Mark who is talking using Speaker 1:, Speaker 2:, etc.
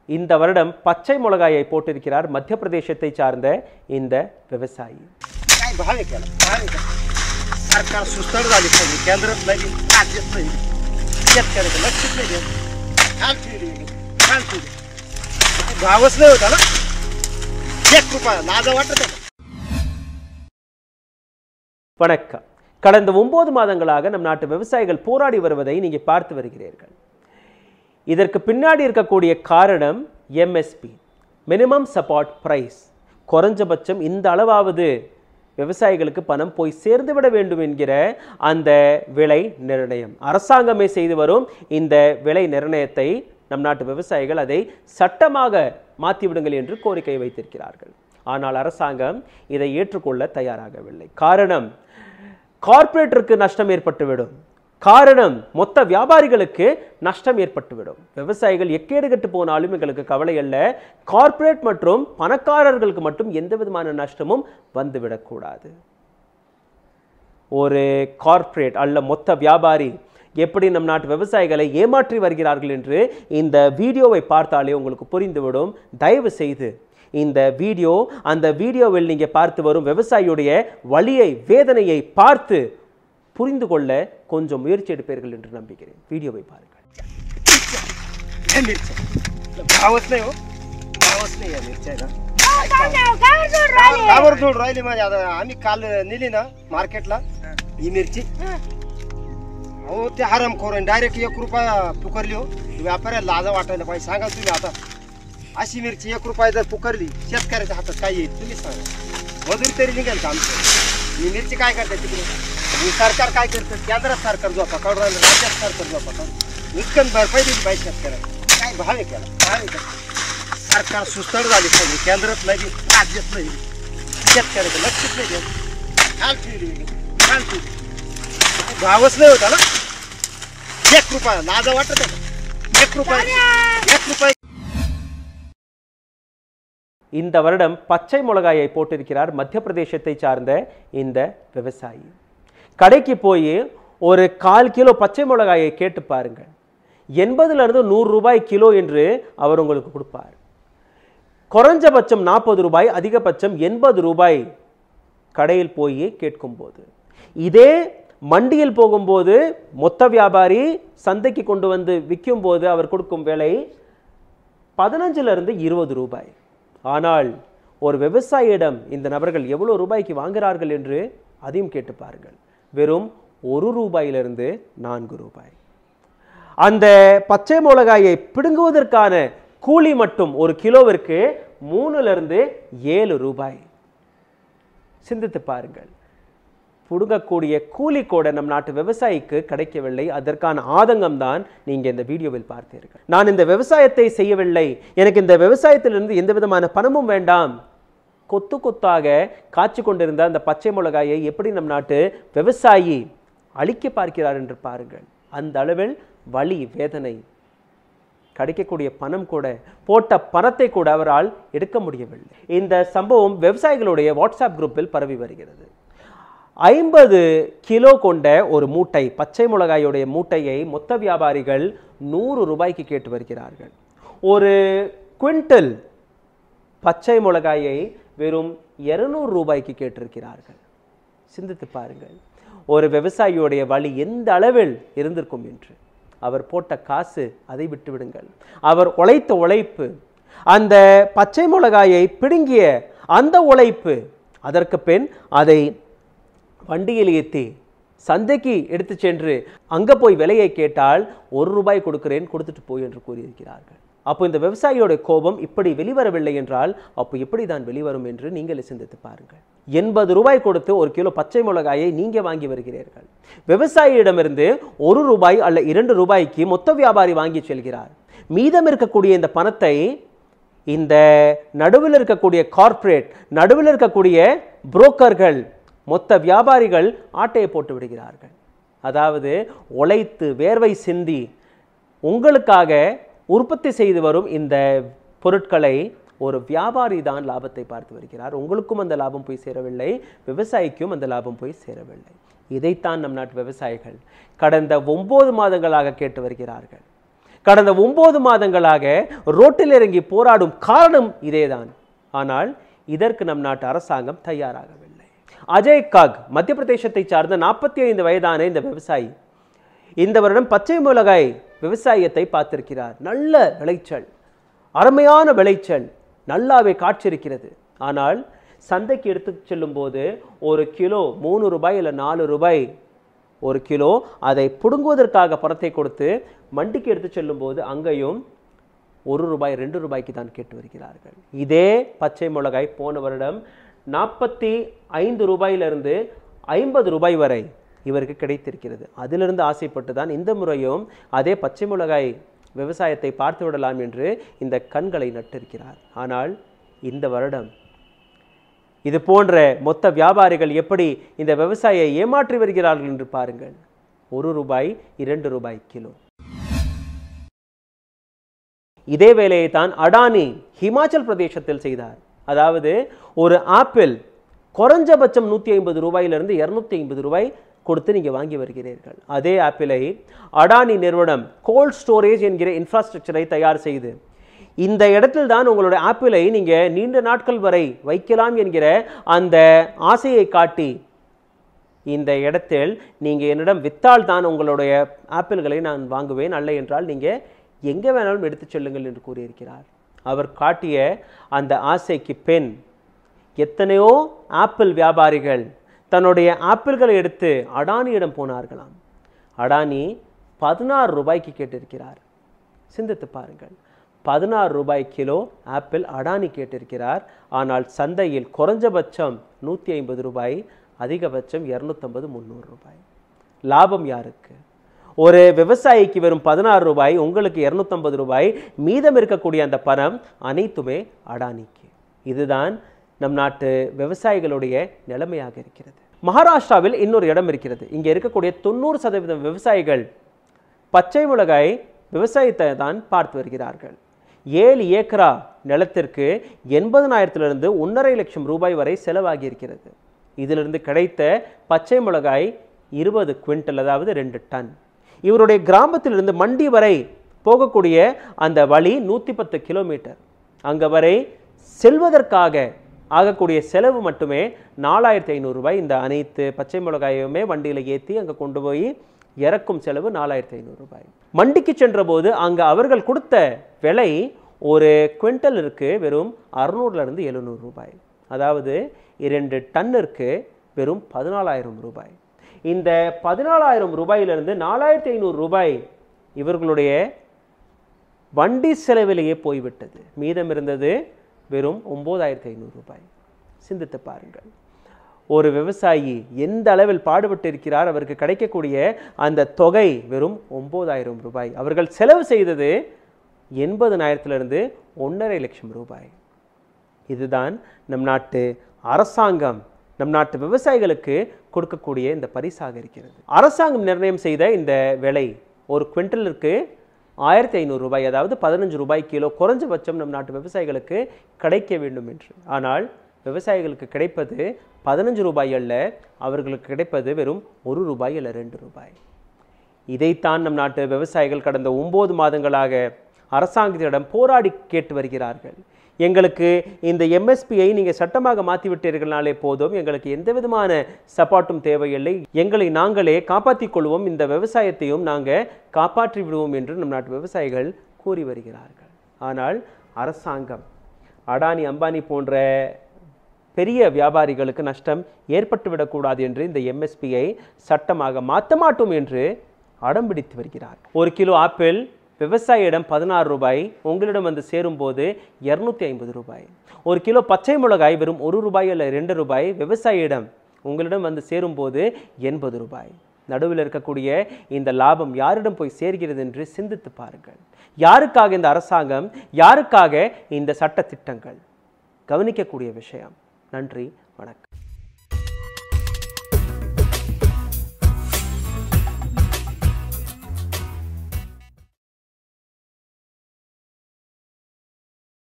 Speaker 1: இந்த வருடம் பச்சை மிளகாயை போட்டிருக்கிறார் மத்திய பிரதேசத்தை சார்ந்த இந்த விவசாயி
Speaker 2: काय भाव आहे त्याला भाव आहे का सरकार सुस्तर झाली पाहिजे केंद्रात नाही राज्यात नाही शेतकऱ्याचं लक्षच नाही देत काल ठेवली काल ठेवली भावच नाही होता ना एक रुपया लाजा वाटत आहे
Speaker 1: வணக்கம் கடந்த ஒன்பது மாதங்களாக நம் நாட்டு விவசாயிகள் போராடி வருவதை நீங்க பார்த்து வருகிறீர்கள் இதற்கு பின்னாடி இருக்கக்கூடிய காரணம் எம்எஸ்பி மினிமம் சப்போர்ட் பிரைஸ் குறைஞ்சபட்சம் இந்த அளவாவது விவசாயிகளுக்கு பணம் போய் சேர்ந்து விட வேண்டும் என்கிற அந்த விலை நிர்ணயம் அரசாங்கமே செய்து வரும் இந்த விலை நிர்ணயத்தை நம் நாட்டு விவசாயிகள் அதை சட்டமாக மாற்றிவிடுங்கள் என்று கோரிக்கை வைத்திருக்கிறார்கள் ஆனால் அரசாங்கம் இதை ஏற்றுக்கொள்ள தயாராகவில்லை காரணம் கார்ப்பரேட்டிற்கு நஷ்டம் ஏற்பட்டுவிடும் காரணம் மொத்த வியாபாரிகளுக்கு நஷ்டம் ஏற்பட்டுவிடும் விவசாயிகள் எக்கேடு கெட்டு போனாலும் எங்களுக்கு கவலை அல்ல கார்ப்பரேட் மற்றும் பணக்காரர்களுக்கு மட்டும் எந்த விதமான நஷ்டமும் வந்துவிடக்கூடாது ஒரு கார்ப்பரேட் அல்ல மொத்த வியாபாரி எப்படி நம் நாட்டு விவசாயிகளை ஏமாற்றி வருகிறார்கள் என்று இந்த வீடியோவை பார்த்தாலே உங்களுக்கு புரிந்துவிடும் தயவு செய்து இந்த வீடியோ அந்த வீடியோவில் நீங்க பார்த்து வரும் விவசாயியுடைய வலியை வேதனையை பார்த்து புரிந்து கொள்ள கொஞ்சம் முயற்சி எடுப்பீர்கள் என்று நம்புகிறேன் வீடியோவை பாருங்கள்
Speaker 2: या मिरच्या भावच नाही हो भावच नाही या मिरच्या कावर जोड राहिली माझ्या आता आम्ही काल नेली ना मार्केटला ही मिरची हो ते हरामखोर डायरेक्ट एक रुपया पुकारली हो व्यापाऱ्याला लाजा वाटायला पाहिजे सांगा तुम्ही आता अशी मिरची एक रुपया जर पुकारली शेतकऱ्याच्या हातात काय येईल तुम्ही सांगा मजुरी तरी निघेल का आमचं ही मिरची काय करते तिकडे आणि सरकार काय करतं केंद्रात सरकार झोपा काढून राहिलं राज्यात सरकार झोपा काढून इतकं भरपाई दिली पाहिजे शेतकऱ्याला काय भाव आहे त्याला भाव आहे का सरकार सुस्तर झाली पाहिजे केंद्रात नाही राज्यात नाही शेतकऱ्याचं लक्षच नाही देत काल ठेवली काल ठेवली भावच नाही होता ना एक रुपया लाजा वाटत आहे का? एक रुपया एक रुपया
Speaker 1: இந்த வருடம் பச்சை மிளகாயை போட்டிருக்கிறார் மத்திய பிரதேசத்தை சார்ந்த இந்த விவசாயி கடைக்கு போய் ஒரு கால் கிலோ பச்சை மிளகாயை கேட்டு பாருங்கள் எண்பதுல இருந்து நூறு ரூபாய் கிலோ என்று அவர் உங்களுக்கு கொடுப்பார் குறைஞ்சபட்சம் நாற்பது ரூபாய் அதிகபட்சம் எண்பது ரூபாய் கடையில் போய் கேட்கும்போது இதே மண்டியில் போகும்போது மொத்த வியாபாரி சந்தைக்கு கொண்டு வந்து விற்கும்போது அவர் கொடுக்கும் விலை பதினஞ்சுல இருந்து இருபது ரூபாய் ஆனால் ஒரு விவசாயியிடம் இந்த நபர்கள் எவ்வளவு ரூபாய்க்கு வாங்குகிறார்கள் என்று அதையும் கேட்டு பாருங்கள் வெறும் ஒரு ரூபாயிலிருந்து நான்கு ரூபாய் அந்த பச்சை மிளகாயை பிடுங்குவதற்கான கூலி மட்டும் ஒரு கிலோவிற்கு மூணுல இருந்து ஏழு ரூபாய் சிந்தித்து பாருங்கள் புடுங்கக்கூடிய கூலி கூட நம் நாட்டு விவசாயிக்கு கிடைக்கவில்லை அதற்கான ஆதங்கம் தான் நீங்க இந்த வீடியோவில் பார்த்தீர்கள் நான் இந்த விவசாயத்தை செய்யவில்லை எனக்கு இந்த விவசாயத்திலிருந்து எந்த விதமான பணமும் வேண்டாம் கொத்து கொத்தாக காய்ச்சி கொண்டிருந்த அந்த பச்சை மிளகாயை எப்படி நம் நாட்டு விவசாயி அழிக்க பார்க்கிறார் என்று பாருங்கள் அந்த அளவில் வலி வேதனை கிடைக்கக்கூடிய பணம் கூட போட்ட பணத்தை கூட அவரால் எடுக்க முடியவில்லை இந்த சம்பவம் விவசாயிகளுடைய வாட்ஸ்அப் குரூப்பில் பரவி வருகிறது ஐம்பது கிலோ கொண்ட ஒரு மூட்டை பச்சை மிளகாயுடைய மூட்டையை மொத்த வியாபாரிகள் நூறு ரூபாய்க்கு கேட்டு வருகிறார்கள் ஒரு குவிண்டல் பச்சை மிளகாயை வெறும் இருநூறு ரூபாய்க்கு கேட்டிருக்கிறார்கள் சிந்தித்து பாருங்கள் ஒரு விவசாயியுடைய வழி எந்த அளவில் இருந்திருக்கும் என்று அவர் போட்ட காசு அதை விட்டு விடுங்கள் அவர் உழைத்த உழைப்பு அந்த பச்சை மிளகாயை பிடுங்கிய அந்த உழைப்பு அதற்கு பின் அதை வண்டியில் ஏற்றி சந்தைக்கு எடுத்து சென்று அங்கே போய் விலையை கேட்டால் ஒரு ரூபாய் கொடுக்கிறேன் கொடுத்துட்டு போய் என்று கூறியிருக்கிறார்கள் அப்போ இந்த விவசாயியோட கோபம் இப்படி வெளிவரவில்லை என்றால் அப்போ எப்படி தான் வெளிவரும் என்று நீங்கள் சிந்தித்து பாருங்கள் எண்பது ரூபாய் கொடுத்து ஒரு கிலோ பச்சை மிளகாயை நீங்க வாங்கி வருகிறீர்கள் விவசாயியிடமிருந்து ஒரு ரூபாய் அல்ல இரண்டு ரூபாய்க்கு மொத்த வியாபாரி வாங்கி செல்கிறார் மீதம் இருக்கக்கூடிய இந்த பணத்தை இந்த நடுவில் இருக்கக்கூடிய கார்ப்பரேட் நடுவில் இருக்கக்கூடிய புரோக்கர்கள் மொத்த வியாபாரிகள் ஆட்டையை போட்டு விடுகிறார்கள் அதாவது உழைத்து வேர்வை சிந்தி உங்களுக்காக உற்பத்தி செய்து வரும் இந்த பொருட்களை ஒரு வியாபாரி தான் லாபத்தை பார்த்து வருகிறார் உங்களுக்கும் அந்த லாபம் போய் சேரவில்லை விவசாயிக்கும் அந்த லாபம் போய் சேரவில்லை இதைத்தான் நம் நாட்டு விவசாயிகள் கடந்த ஒன்பது மாதங்களாக கேட்டு வருகிறார்கள் கடந்த ஒன்பது மாதங்களாக ரோட்டில் இறங்கி போராடும் காரணம் இதேதான் ஆனால் இதற்கு நம் நாட்டு அரசாங்கம் தயாராகவில்லை அஜய் காக் மத்திய பிரதேசத்தை சார்ந்த நாற்பத்தி ஐந்து வயதான இந்த விவசாயி இந்த வருடம் பச்சை மிளகாய் விவசாயத்தை பார்த்திருக்கிறார் நல்ல விளைச்சல் அருமையான விளைச்சல் நல்லாவே காட்சிருக்கிறது ஆனால் சந்தைக்கு எடுத்து செல்லும் போது ஒரு கிலோ மூணு ரூபாய் இல்லை நாலு ரூபாய் ஒரு கிலோ அதை புடுங்குவதற்காக பணத்தை கொடுத்து மண்டிக்கு எடுத்து செல்லும் போது அங்கேயும் ஒரு ரூபாய் ரெண்டு ரூபாய்க்கு தான் கேட்டு வருகிறார்கள் இதே பச்சை மிளகாய் போன வருடம் நாற்பத்தி ஐந்து ரூபாயிலிருந்து ஐம்பது ரூபாய் வரை இவருக்கு கிடைத்திருக்கிறது அதிலிருந்து ஆசைப்பட்டு தான் இந்த முறையும் அதே பச்சை மிளகாய் விவசாயத்தை பார்த்து விடலாம் என்று இந்த கண்களை நட்டிருக்கிறார் ஆனால் இந்த வருடம் இது போன்ற மொத்த வியாபாரிகள் எப்படி இந்த விவசாயியை ஏமாற்றி வருகிறார்கள் என்று பாருங்கள் ஒரு ரூபாய் இரண்டு ரூபாய் கிலோ இதே வேலையை தான் அடானி ஹிமாச்சல் பிரதேசத்தில் செய்தார் அதாவது ஒரு ஆப்பிள் குறைஞ்சபட்சம் நூற்றி ஐம்பது ரூபாயிலிருந்து இரநூத்தி ஐம்பது ரூபாய் கொடுத்து நீங்கள் வாங்கி வருகிறீர்கள் அதே ஆப்பிளை அடானி நிறுவனம் கோல்ட் ஸ்டோரேஜ் என்கிற இன்ஃப்ராஸ்ட்ரக்சரை தயார் செய்து இந்த இடத்தில் தான் உங்களுடைய ஆப்பிளை நீங்கள் நீண்ட நாட்கள் வரை வைக்கலாம் என்கிற அந்த ஆசையை காட்டி இந்த இடத்தில் நீங்கள் என்னிடம் வித்தால் தான் உங்களுடைய ஆப்பிள்களை நான் வாங்குவேன் அல்ல என்றால் நீங்கள் எங்கே வேணாலும் எடுத்துச் செல்லுங்கள் என்று கூறியிருக்கிறார் அவர் காட்டிய அந்த ஆசைக்கு பெண் எத்தனையோ ஆப்பிள் வியாபாரிகள் தன்னுடைய ஆப்பிள்களை எடுத்து அடானியிடம் போனார்களாம் அடானி பதினாறு ரூபாய்க்கு கேட்டிருக்கிறார் சிந்தித்து பாருங்கள் பதினாறு ரூபாய் கிலோ ஆப்பிள் அடானி கேட்டிருக்கிறார் ஆனால் சந்தையில் குறைஞ்சபட்சம் நூற்றி ஐம்பது ரூபாய் அதிகபட்சம் இரநூத்தம்பது முந்நூறு ரூபாய் லாபம் யாருக்கு ஒரு விவசாயிக்கு வெறும் பதினாறு ரூபாய் உங்களுக்கு இரநூத்தம்பது ரூபாய் மீதம் இருக்கக்கூடிய அந்த பணம் அனைத்துமே அடானிக்கு இதுதான் நம் நாட்டு விவசாயிகளுடைய நிலைமையாக இருக்கிறது மகாராஷ்டிராவில் இன்னொரு இடம் இருக்கிறது இங்கே இருக்கக்கூடிய தொண்ணூறு சதவீதம் விவசாயிகள் பச்சை மிளகாய் விவசாயத்தை தான் பார்த்து வருகிறார்கள் ஏழு ஏக்கரா நிலத்திற்கு எண்பதனாயிரத்திலிருந்து ஒன்றரை லட்சம் ரூபாய் வரை செலவாகி இருக்கிறது இதிலிருந்து கிடைத்த பச்சை மிளகாய் இருபது குவிண்டல் அதாவது ரெண்டு டன் இவருடைய கிராமத்திலிருந்து மண்டி வரை போகக்கூடிய அந்த வழி நூற்றி பத்து கிலோமீட்டர் அங்கே வரை செல்வதற்காக ஆகக்கூடிய செலவு மட்டுமே நாலாயிரத்தி ஐநூறு ரூபாய் இந்த அனைத்து பச்சை மிளகாயுமே வண்டியில் ஏற்றி அங்கே கொண்டு போய் இறக்கும் செலவு நாலாயிரத்தி ஐநூறு ரூபாய் மண்டிக்கு சென்றபோது அங்கே அவர்கள் கொடுத்த விலை ஒரு குவிண்டலிற்கு வெறும் அறுநூறுலேருந்து எழுநூறு ரூபாய் அதாவது இரண்டு டன்னிற்கு வெறும் பதினாலாயிரம் ரூபாய் இந்த பதினாலாயிரம் ரூபாயிலிருந்து நாலாயிரத்தி ஐநூறு ரூபாய் இவர்களுடைய வண்டி செலவிலேயே போய்விட்டது மீதம் இருந்தது வெறும் ஒம்பதாயிரத்தி ஐநூறு ரூபாய் சிந்தித்து பாருங்கள் ஒரு விவசாயி எந்த அளவில் பாடுபட்டு இருக்கிறார் அவருக்கு கிடைக்கக்கூடிய அந்த தொகை வெறும் ஒம்பதாயிரம் ரூபாய் அவர்கள் செலவு செய்தது எண்பதனாயிரத்திலிருந்து ஒன்றரை லட்சம் ரூபாய் இதுதான் நம் நாட்டு அரசாங்கம் நம் நாட்டு விவசாயிகளுக்கு கொடுக்கக்கூடிய இந்த பரிசாக இருக்கிறது அரசாங்கம் நிர்ணயம் செய்த இந்த விலை ஒரு குவிண்டலுக்கு ஆயிரத்தி ஐநூறு ரூபாய் அதாவது பதினஞ்சு ரூபாய் கிலோ குறைஞ்சபட்சம் நம் நாட்டு விவசாயிகளுக்கு கிடைக்க வேண்டும் என்று ஆனால் விவசாயிகளுக்கு கிடைப்பது பதினஞ்சு ரூபாய் அல்ல அவர்களுக்கு கிடைப்பது வெறும் ஒரு ரூபாய் அல்ல ரெண்டு ரூபாய் இதைத்தான் நம் நாட்டு விவசாயிகள் கடந்த ஒன்பது மாதங்களாக அரசாங்கத்திடம் போராடி கேட்டு வருகிறார்கள் எங்களுக்கு இந்த எம்எஸ்பியை நீங்கள் சட்டமாக மாற்றி விட்டீர்கள்னாலே போதும் எங்களுக்கு எந்த விதமான சப்பாட்டும் தேவையில்லை எங்களை நாங்களே காப்பாற்றிக் கொள்வோம் இந்த விவசாயத்தையும் நாங்கள் காப்பாற்றி விடுவோம் என்று நம் நாட்டு விவசாயிகள் கூறி வருகிறார்கள் ஆனால் அரசாங்கம் அடானி அம்பானி போன்ற பெரிய வியாபாரிகளுக்கு நஷ்டம் ஏற்பட்டுவிடக்கூடாது என்று இந்த எம்எஸ்பியை சட்டமாக மாற்ற மாட்டோம் என்று அடம் பிடித்து வருகிறார் ஒரு கிலோ ஆப்பிள் விவசாயியிடம் பதினாறு ரூபாய் உங்களிடம் வந்து சேரும்போது இரநூத்தி ஐம்பது ரூபாய் ஒரு கிலோ பச்சை மிளகாய் வெறும் ஒரு ரூபாய் அல்ல ரெண்டு ரூபாய் விவசாயியிடம் உங்களிடம் வந்து சேரும்போது எண்பது ரூபாய் நடுவில் இருக்கக்கூடிய இந்த லாபம் யாரிடம் போய் சேர்கிறது என்று சிந்தித்து பாருங்கள் யாருக்காக இந்த அரசாங்கம் யாருக்காக இந்த சட்ட திட்டங்கள் கவனிக்கக்கூடிய விஷயம் நன்றி வணக்கம்